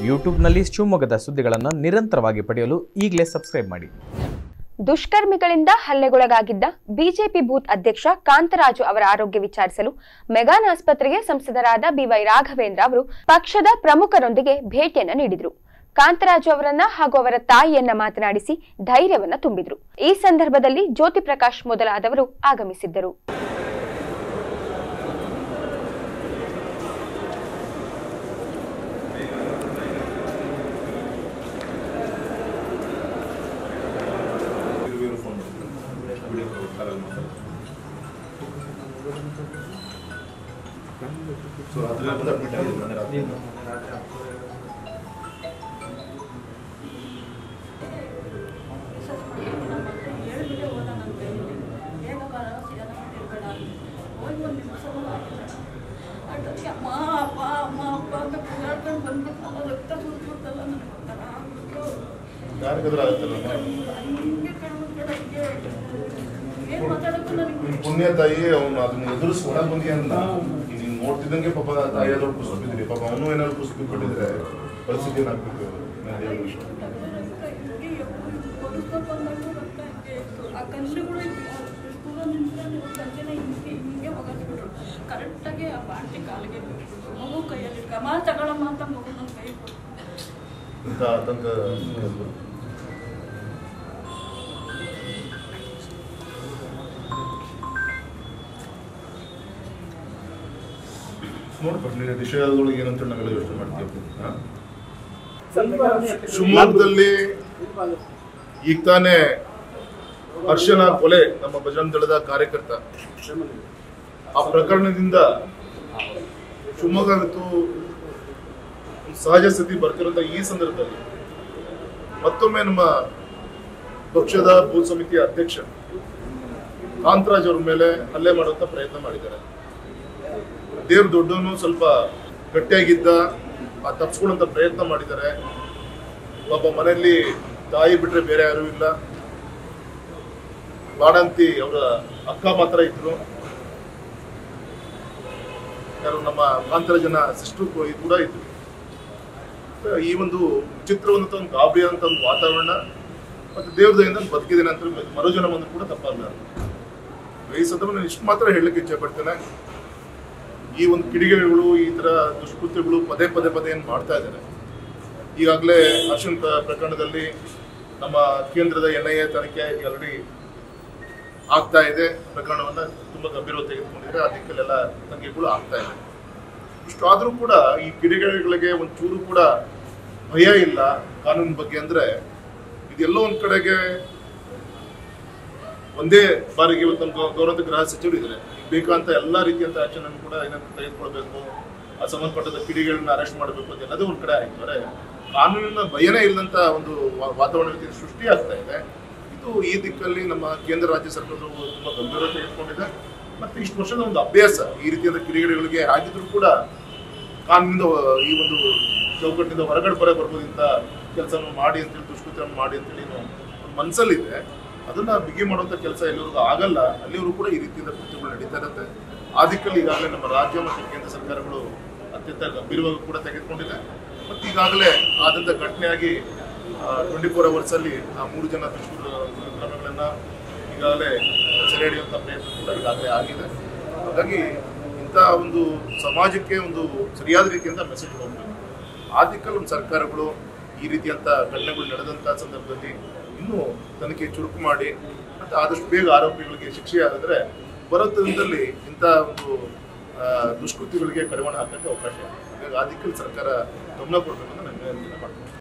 ಯೂಟ್ಯೂಬ್ನಲ್ಲಿ ಶಿವಮೊಗ್ಗದ ಸುದ್ದಿಗಳನ್ನು ನಿರಂತರವಾಗಿ ಪಡೆಯಲು ಈಗಲೇ ಸಬ್ಸ್ಕ್ರೈಬ್ ಮಾಡಿ ದುಷ್ಕರ್ಮಿಗಳಿಂದ ಹಲ್ಲೆಗೊಳಗಾಗಿದ್ದ ಬಿಜೆಪಿ ಬೂತ್ ಅಧ್ಯಕ್ಷ ಕಾಂತರಾಜು ಅವರ ಆರೋಗ್ಯ ವಿಚಾರಿಸಲು ಮೆಗಾನ್ ಆಸ್ಪತ್ರೆಗೆ ಸಂಸದರಾದ ಬಿವೈ ರಾಘವೇಂದ್ರ ಅವರು ಪಕ್ಷದ ಪ್ರಮುಖರೊಂದಿಗೆ ಭೇಟಿಯನ್ನ ನೀಡಿದ್ರು ಕಾಂತರಾಜು ಅವರನ್ನ ಹಾಗೂ ಅವರ ತಾಯಿಯನ್ನ ಮಾತನಾಡಿಸಿ ಧೈರ್ಯವನ್ನ ತುಂಬಿದ್ರು ಈ ಸಂದರ್ಭದಲ್ಲಿ ಜ್ಯೋತಿ ಪ್ರಕಾಶ್ ಮೊದಲಾದವರು ಆಗಮಿಸಿದ್ದರು ಸೊ ರಾತ್ರಿ ಬಂದು ಅಡ್ಮಿಟ್ ಆಗಿದ್ರು ಮೊನ್ನೆ ರಾತ್ರಿ ಅಮ್ಮ ಅಪ್ಪ ಅಮ್ಮ ಅಪ್ಪ ಅಂತ ಕೂಗಾಡ್ಕೊಂಡು ಬಂದ್ಬಿಟ್ಟು ರಕ್ತ ಸುರಿಸ್ಬಿಡ್ತಲ್ಲ ನನಗೆ ಒಂಥರ ಆಗ್ಬಿಟ್ಟು ಯಾರಿಗಾದ್ರೂ ಆಗುತ್ತಲ್ಲ ಹಂಗೆ ಕಣ್ಮುಚ್ಕೊಂಡು ಹಂಗೆ ಏನು ಮಾತಾಡೋಕ್ಕೂ ನನಗೆ ನಿಮ್ ಪುಣ್ಯ ತಾಯಿ ಅವನು ಅದನ್ನ ಎದುರಿಸಿ ಒಳಗೆ ಬಂದಿ ಅಂತ ನೀನು ನೋಡ್ತಿದ್ದಂಗೆ ಪಾಪ ತಾಯಿ ಆದವ್ರು ಕುಸಿದು ಬಿದ್ರಿ ಪಾಪ ಅವನು ಏನಾದ್ರು ಕುಸಿದು ಬಿಟ್ಬಿಟ್ಟಿದ್ರೆ ಪರಿಸ್ಥಿತಿ ಏನಾಗ್ಬೇಕು ನಾನು ಹೇಳೋದು ಇಷ್ಟ. ಆ ಕಣ್ಣುಗಳು ದೂರ ನಿಂತ್ಕೊಂಡು ಸಂಜೆನೆ ಹಿಂಗೆ ಹಿಂಗೆ ಒಗಸ್ಬಿಟ್ರು ಕರೆಕ್ಟಾಗಿ ಆ ಬಾಂಟಿ ಕಾಲಿಗೆ ಬಿತ್ತು. ಮಗು ಕೈಯಲ್ಲಿ ಕಮಾ ತಗೊಳಮ್ಮ ಅಂತ ಮಗು ನನ್ನ ಕೈ ಕೊಟ್ಟು ಇಂಥ ಆತಂಕ ನೋಡ್ಬೇಕು ನೀನು ವಿಷಯದೊಳಗೆ ಏನಂತ ನಾವೆಲ್ಲ ಯೋಚನೆ ಮಾಡ್ತೀವಿ ಹಾ? ಶಿವಮೊಗ್ಗದಲ್ಲಿ ಈಗ ತಾನೇ ಹರ್ಷನ ಕೊಲೆ ನಮ್ಮ ಬಜರಂಗ ದಳದ ಕಾರ್ಯಕರ್ತ ಆ ಪ್ರಕರಣದಿಂದ ಶಿವಮೊಗ್ಗ ಮತ್ತು ಸಹಜ ಸ್ಥಿತಿ ಬರ್ತಿರೋಂಥ ಈ ಸಂದರ್ಭದಲ್ಲಿ ಮತ್ತೊಮ್ಮೆ ನಮ್ಮ ಪಕ್ಷದ ಬೂತ್ ಸಮಿತಿಯ ಅಧ್ಯಕ್ಷ ಕಾಂತರಾಜ್ ಅವ್ರ ಮೇಲೆ ಹಲ್ಲೆ ಮಾಡುವಂತ ಪ್ರಯತ್ನ ಮಾಡಿದ್ದಾರೆ ದೇವ್ರ ದೊಡ್ಡವನು ಸ್ವಲ್ಪ ಗಟ್ಟಿಯಾಗಿದ್ದ ಆ ತಪ್ಪಿಸ್ಕೊಳ್ಳುವಂತ ಪ್ರಯತ್ನ ಮಾಡಿದ್ದಾರೆ ಪಾಪ ಮನೆಯಲ್ಲಿ ತಾಯಿ ಬಿಟ್ರೆ ಬೇರೆ ಯಾರೂ ಇಲ್ಲ ಬಾಣಂತಿ ಅವರ ಅಕ್ಕ ಮಾತ್ರ ಇದ್ರು ಯಾರು ನಮ್ಮ ಕಾಂತರಾಜನ ಸಿಸ್ಟರ್ ಕೂಡ ಇದ್ರು ಈ ಒಂದು ವಿಚಿತ್ರವಾದಂಥ ಒಂದು ಗಾಬರಿ ಅಂತ ಒಂದು ವಾತಾವರಣ ಮತ್ತು ದೇವ್ರ ದಯಿಂದ ನಾನು ಬದುಕಿದ್ದೇನೆ ಅಂತ ಮರುಜನ ಒಂದು ಕೂಡ ತಪ್ಪಲ್ಲ ಈ ಸಂದರ್ಭ ನಾನು ಇಷ್ಟು ಮಾತ್ರ ಹೇಳಲಿಕ್ಕೆ ಇಚ್ಛೆ ಪಡ್ತೇನೆ ಈ ಒಂದು ಕಿಡಿಗೇಡಿಗಳು ಈ ತರ ದುಷ್ಕೃತ್ಯಗಳು ಪದೇ ಪದೇ ಪದೇ ಏನು ಮಾಡ್ತಾ ಇದ್ದಾರೆ ಈಗಾಗಲೇ ಹರ್ಷನ್ ಪ್ರ- ಪ್ರಕರಣದಲ್ಲಿ ನಮ್ಮ ಕೇಂದ್ರದ ಎನ್ ಐ ಎ ತನಿಖೆ ಆಲ್ರೆಡಿ ಆಗ್ತಾ ಇದೆ ಪ್ರಕರಣವನ್ನ ತುಂಬಾ ಗಂಭೀರವಾಗಿ ತೆಗೆದುಕೊಂಡಿದೆ ಆ ದಿಕ್ಕಲ್ಲೆಲ್ಲ ತನಿಖೆಗಳು ಆಗ್ತಾ ಇದೆ ಇಷ್ಟು ಆದ್ರೂ ಕೂಡ ಈ ಕಿಡಿಗೇಡಿಗಳಿಗೆ ಒಂಚೂರು ಕೂಡ ಭಯ ಇಲ್ಲ ಕಾನೂನು ಬಗ್ಗೆ ಅಂದ್ರೆ ಇದೆಲ್ಲೋ ಒಂದ್ ಕಡೆಗೆ ಒಂದೇ ಬಾರಿಗೆ ಇವತ್ತು ನಮ್ಮ ಗೌ- ಗೌರವ ಗೃಹ ಸಚಿವರು ಇದ್ದಾರೆ ಬೇಕಂತ ಎಲ್ಲಾ ರೀತಿಯಂತ ಆಕ್ಷನ್ ಅನ್ನು ಕೂಡ ಏನಾದ್ರು ತೆಗೆದುಕೊಳ್ಬೇಕು ಆ ಸಂಬಂಧಪಟ್ಟದ ಕಿಡಿಗಳನ್ನ ಅರೆಸ್ಟ್ ಮಾಡಬೇಕು ಅಂತ ಎಲ್ಲದೂ ಒಂದ್ ಕಡೆ ಆಯ್ತು ಅಂದ್ರೆ ಕಾನೂನಿನ ಭಯನೇ ಇಲ್ಲದಂತ ಒಂದು ವಾ- ವಾತಾವರಣ ರೀತಿ ಸೃಷ್ಟಿ ಆಗ್ತಾ ಇದೆ ಇದು ಈ ದಿಕ್ಕಲ್ಲಿ ನಮ್ಮ ಕೇಂದ್ರ ರಾಜ್ಯ ಸರ್ಕಾರಗಳು ತುಂಬಾ ಗಂಭೀರ ತೆಗೆದುಕೊಂಡಿದೆ ಮತ್ತೆ ಇಷ್ಟು ವರ್ಷದ ಒಂದು ಅಭ್ಯಾಸ ಈ ರೀತಿಯಾದ ಕಿಡಿಗೇಡಿಗಳಿಗೆ ಆಗಿದ್ರು ಕೂಡ ಕಾನೂನಿಂದ ಈ ಒಂದು ಚೌಕಟ್ಟಿನಿಂದ ಹೊರಗಡೆ ಬರ ಬರ್ಬೋದು ಇಂಥ ಕೆಲಸವನ್ನು ಮಾಡಿ ಅಂತೇಳಿ ದುಷ್ಕೃತ್ಯವನ್ನು ಮಾಡಿ ಅಂತೇಳಿ ಏನು ಒಂದು ಮನಸ್ಸಲ್ಲಿದೆ ಅದನ್ನ ಬಿಗಿ ಮಾಡುವಂತ ಕೆಲಸ ಎಲ್ಲಿವರೆಗೂ ಆಗಲ್ಲ ಅಲ್ಲಿವರೆಗೂ ಕೂಡ ಈ ರೀತಿಯಿಂದ ಕೃತ್ಯಗಳು ನಡೀತಾ ಇರುತ್ತೆ ಆ ದಿಕ್ಕಲ್ಲಿ ಈಗಾಗಲೇ ನಮ್ಮ ರಾಜ್ಯ ಮತ್ತು ಕೇಂದ್ರ ಸರ್ಕಾರಗಳು ಅತ್ಯಂತ ಗಂಭೀರವಾಗಿ ಕೂಡ ತೆಗೆದುಕೊಂಡಿದೆ ಮತ್ತು ಈಗಾಗಲೇ ಆದಂಥ ಘಟನೆಯಾಗಿ ಟ್ವೆಂಟಿ ಫೋರ್ ಅವರ್ಸ್ ಅಲ್ಲಿ ಆ ಮೂರು ಜನ ದುಷ್ಕರ್ಮಗಳನ್ನ ಈಗಾಗಲೇ ಸೆರೆ ಹಿಡಿಯುವಂಥ ಪ್ರಯತ್ನ ಕೂಡ ಈಗಾಗಲೇ ಆಗಿದೆ ಹಾಗಾಗಿ ಇಂಥ ಒಂದು ಸಮಾಜಕ್ಕೆ ಒಂದು ಸರಿಯಾದ ರೀತಿಯಿಂದ ಮೆಸೇಜ್ ಹೋಗ್ಬೇಕು ಆ ದಿಕ್ಕಲ್ಲಿ ಒಂದು ಸರ್ಕಾರಗಳು ಈ ರೀತಿಯಂಥ ಘಟನೆಗಳು ನಡೆದಂಥ ಸಂದರ್ಭದಲ್ಲಿ ಇನ್ನೂ ತನಿಖೆ ಚುರುಕು ಮಾಡಿ ಮತ್ತು ಆದಷ್ಟು ಬೇಗ ಆರೋಪಿಗಳಿಗೆ ಶಿಕ್ಷೆ ಆಗಿದ್ರೆ ಬರೋ ದಿನದಲ್ಲಿ ಇಂಥ ಒಂದು ಆ, ದುಷ್ಕೃತ್ಯಗಳಿಗೆ ಕಡಿವಾಣ ಹಾಕಕ್ಕೆ ಅವಕಾಶ ಇದೆ ಹಾಗಾಗಿ ಆ ದಿಕ್ಕಲ್ಲಿ ಸರ್ಕಾರ ಗಮನ ಕೊಡಬೇಕು ಅಂತ ನಾನು ವಿನಂತಿನ ಮಾಡ್ತೀನಿ